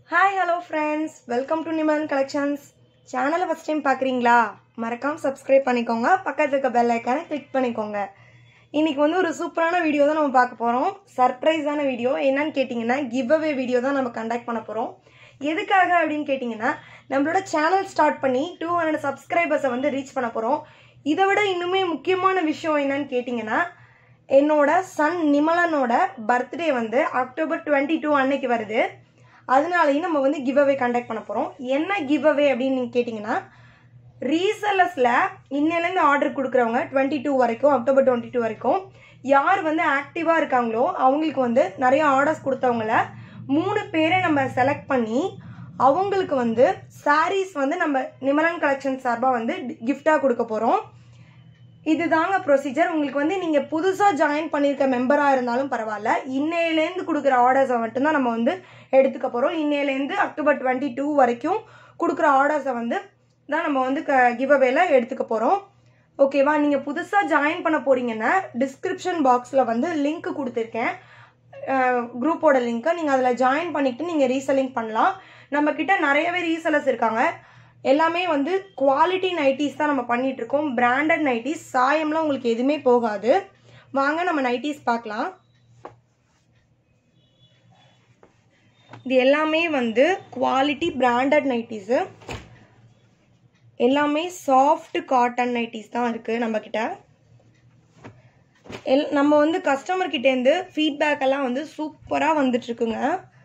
hi hello friends welcome to Nimalan collections சேனலை first time பார்க்குறீங்களா மறக்காம சப்ஸ்கிரைப் பண்ணிக்கோங்க பக்கத்துல இருக்க பெல் ஐக்கானை கிளிக் பண்ணிக்கோங்க இன்னைக்கு வந்து ஒரு சூப்பரான வீடியோ தான் நம்ம பார்க்க போகிறோம் சர்ப்ரைஸான வீடியோ என்னன்னு கேட்டிங்கன்னா கிவ் அவே வீடியோ தான் நம்ம கண்டக்ட் பண்ண போகிறோம் எதுக்காக அப்படின்னு கேட்டிங்கன்னா நம்மளோட சேனல் ஸ்டார்ட் பண்ணி டூ ஹண்ட்ரட் சப்ஸ்கிரைபர்ஸை வந்து ரீச் பண்ண போகிறோம் இதை விட இன்னுமே முக்கியமான விஷயம் என்னன்னு கேட்டிங்கன்னா என்னோட சன் நிமலனோட பர்த்டே வந்து அக்டோபர் டுவெண்ட்டி டூ அன்னைக்கு வருது அதனாலையும் நம்ம வந்து கிவ் அவே கண்டக்ட் பண்ண போகிறோம் என்ன கிவ் அவே அப்படின்னு நீங்கள் கேட்டிங்கன்னா ரீசெல்லர்ஸில் இன்னிலேருந்து ஆர்டர் கொடுக்குறவங்க டுவெண்ட்டி டூ வரைக்கும் அக்டோபர் டுவெண்ட்டி டூ வரைக்கும் யார் வந்து ஆக்டிவாக இருக்காங்களோ அவங்களுக்கு வந்து நிறைய ஆர்டர்ஸ் கொடுத்தவங்கள மூணு பேரை நம்ம செலக்ட் பண்ணி அவங்களுக்கு வந்து sarees வந்து நம்ம நிமலன் கலெக்ஷன் சார்பாக வந்து கிஃப்டாக கொடுக்க போகிறோம் இதுதாங்க ப்ரொசீஜர் உங்களுக்கு வந்து நீங்கள் புதுசாக ஜாயின் பண்ணியிருக்க மெம்பராக இருந்தாலும் பரவாயில்ல இன்னையிலேருந்து கொடுக்குற ஆர்டர்ஸை மட்டும்தான் நம்ம வந்து எடுத்துக்க போகிறோம் இன்னையிலேருந்து அக்டோபர் டுவெண்ட்டி டூ வரைக்கும் கொடுக்குற ஆர்டர்ஸை வந்து தான் நம்ம வந்து கிவ் அவேல எடுத்துக்க போகிறோம் ஓகேவா நீங்கள் புதுசாக ஜாயின் பண்ண போகிறீங்கன்னா டிஸ்கிரிப்ஷன் பாக்ஸில் வந்து லிங்க் கொடுத்துருக்கேன் குரூப்போட லிங்க்கை நீங்கள் அதில் ஜாயின் பண்ணிவிட்டு நீங்கள் ரீசெல்லிங் பண்ணலாம் நம்மக்கிட்ட நிறையவே ரீசெலர்ஸ் இருக்காங்க எல்லாமே வந்து குவாலிட்டி நைட்டிஸ் தான் நம்ம பண்ணிட்டு இருக்கோம் பிராண்டட் நைட்டிஸ் சாயம்லாம் உங்களுக்கு எதுவுமே போகாது வாங்க நம்ம நைட்டிஸ் பார்க்கலாம் இது எல்லாமே வந்து குவாலிட்டி பிராண்டட் நைட்டிஸு எல்லாமே சாஃப்ட் காட்டன் நைட்டிஸ் தான் இருக்குது நம்மக்கிட்ட எல் நம்ம வந்து கஸ்டமர் கிட்டேருந்து ஃபீட்பேக் எல்லாம் வந்து சூப்பராக வந்துட்டுருக்குங்க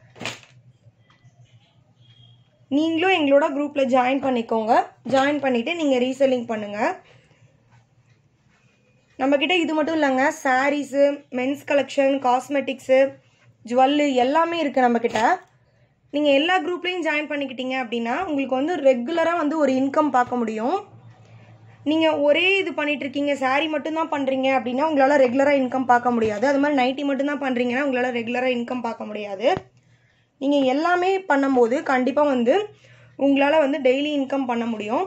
நீங்களும் எங்களோட குரூப்பில் ஜாயின் பண்ணிக்கோங்க ஜாயின் பண்ணிவிட்டு நீங்கள் ரீசெல்லிங் பண்ணுங்கள் நம்மக்கிட்ட இது மட்டும் இல்லைங்க sarees men's collection cosmetics jewel எல்லாமே இருக்குது நம்மக்கிட்ட நீங்கள் எல்லா குரூப்லேயும் ஜாயின் பண்ணிக்கிட்டீங்க அப்படின்னா உங்களுக்கு வந்து ரெகுலராக வந்து ஒரு இன்கம் பார்க்க முடியும் நீங்கள் ஒரே இது பண்ணிட்டு இருக்கீங்க saree மட்டும்தான் பண்ணுறீங்க அப்படின்னா உங்களால் ரெகுலராக இன்கம் பார்க்க முடியாது அது மாதிரி நைட்டி மட்டும்தான் பண்ணுறீங்கன்னா உங்களால் ரெகுலராக இன்கம் பார்க்க முடியாது நீங்கள் எல்லாமே பண்ணும்போது கண்டிப்பாக வந்து உங்களால் வந்து டெய்லி இன்கம் பண்ண முடியும்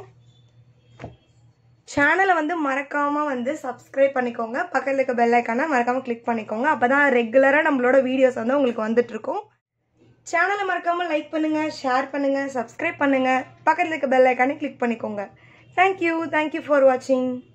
சேனலை வந்து மறக்காமல் வந்து சப்ஸ்கிரைப் பண்ணிக்கோங்க பக்கத்தில் இருக்க பெல் ஐக்கானை மறக்காமல் கிளிக் பண்ணிக்கோங்க அப்போ தான் ரெகுலராக நம்மளோட வீடியோஸ் வந்து உங்களுக்கு வந்துட்டுருக்கும் சேனலை மறக்காமல் லைக் பண்ணுங்கள் ஷேர் பண்ணுங்கள் சப்ஸ்கிரைப் பண்ணுங்கள் பக்கத்தில் இருக்க பெல் ஐக்கானை கிளிக் பண்ணிக்கோங்க தேங்க்யூ தேங்க்யூ ஃபார் வாட்சிங்